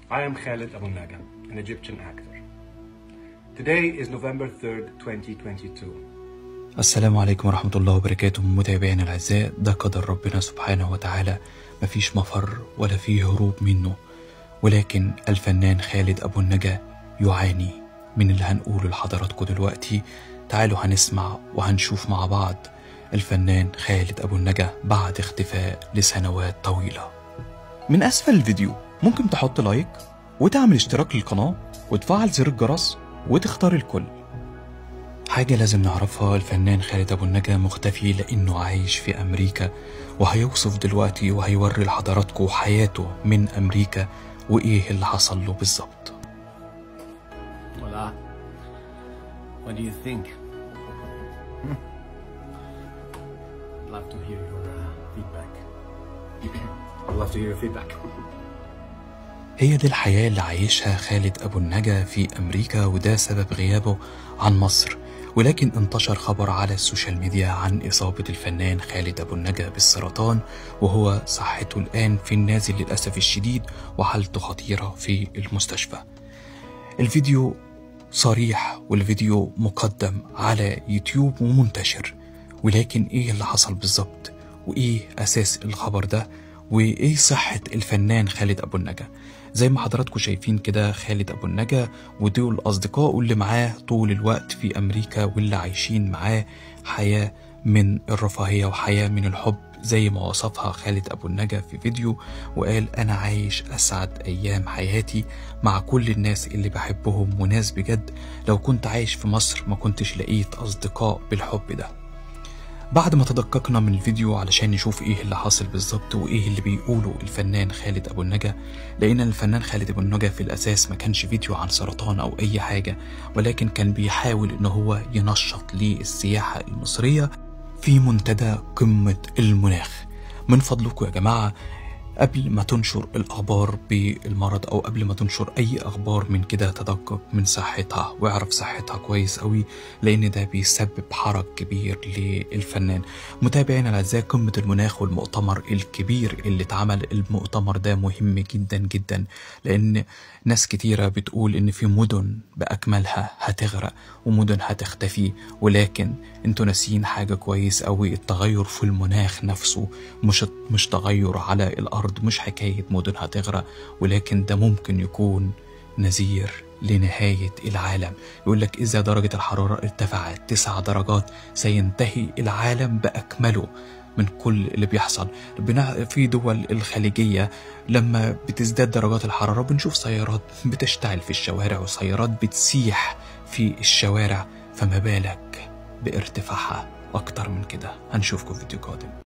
I am Khalid Abunaga, an Egyptian actor. Today is November 3rd, 2022. السلام عليكم ورحمة الله وبركاته متابعينا الأعزاء ده قدر ربنا سبحانه وتعالى مفيش مفر ولا فيه هروب منه ولكن الفنان خالد أبو النجا يعاني من اللي هنقوله لحضراتكم دلوقتي تعالوا هنسمع وهنشوف مع بعض الفنان خالد أبو النجا بعد اختفاء لسنوات طويلة من أسفل الفيديو ممكن تحط لايك وتعمل اشتراك للقناة وتفعل زر الجرس وتختار الكل حاجة لازم نعرفها الفنان خالد أبو النجا مختفي لأنه عايش في أمريكا وهيوصف دلوقتي وهيوري لحضراتكم حياته من أمريكا وإيه اللي حصل له بالظبط Hola. What do you think? Hmm? I'd love to hear your uh, feedback. I'd love to hear your feedback. هي دي الحياة اللي عايشها خالد أبو النجا في أمريكا وده سبب غيابه عن مصر ولكن انتشر خبر على السوشيال ميديا عن إصابة الفنان خالد أبو النجا بالسرطان وهو صحته الآن في النازل للأسف الشديد وحالته خطيرة في المستشفى الفيديو صريح والفيديو مقدم على يوتيوب ومنتشر ولكن ايه اللي حصل بالظبط وايه اساس الخبر ده وايه صحة الفنان خالد ابو النجا زي ما حضراتكم شايفين كده خالد ابو النجا ودول اصدقائه اللي معاه طول الوقت في امريكا واللي عايشين معاه حياة من الرفاهية وحياة من الحب زي ما وصفها خالد أبو النجا في فيديو وقال أنا عايش أسعد أيام حياتي مع كل الناس اللي بحبهم وناس بجد لو كنت عايش في مصر ما كنتش لقيت أصدقاء بالحب ده بعد ما تدققنا من الفيديو علشان نشوف ايه اللي حاصل بالظبط وايه اللي بيقوله الفنان خالد ابو النجا لقينا الفنان خالد ابو النجا في الاساس ما كانش فيديو عن سرطان او اي حاجه ولكن كان بيحاول ان هو ينشط للسياحه المصريه في منتدى قمه المناخ من فضلكم يا جماعه قبل ما تنشر الأخبار بالمرض أو قبل ما تنشر أي أخبار من كده تدقق من صحتها واعرف صحتها كويس أوي لأن ده بيسبب حرج كبير للفنان متابعينا الأعزاء قمة المناخ والمؤتمر الكبير اللي اتعمل المؤتمر ده مهم جدا جدا لأن ناس كتيرة بتقول إن في مدن بأكملها هتغرق ومدن هتختفي ولكن انتوا ناسيين حاجة كويس أوي التغير في المناخ نفسه مش مش تغير على الأرض مش حكاية مدن هتغرق ولكن ده ممكن يكون نذير لنهاية العالم يقول لك إذا درجة الحرارة ارتفعت تسع درجات سينتهي العالم بأكمله من كل اللي بيحصل بنا- في دول الخليجية لما بتزداد درجات الحرارة بنشوف سيارات بتشتعل في الشوارع وسيارات بتسيح في الشوارع فما بالك بارتفاعها أكتر من كده هنشوفكم في فيديو قادم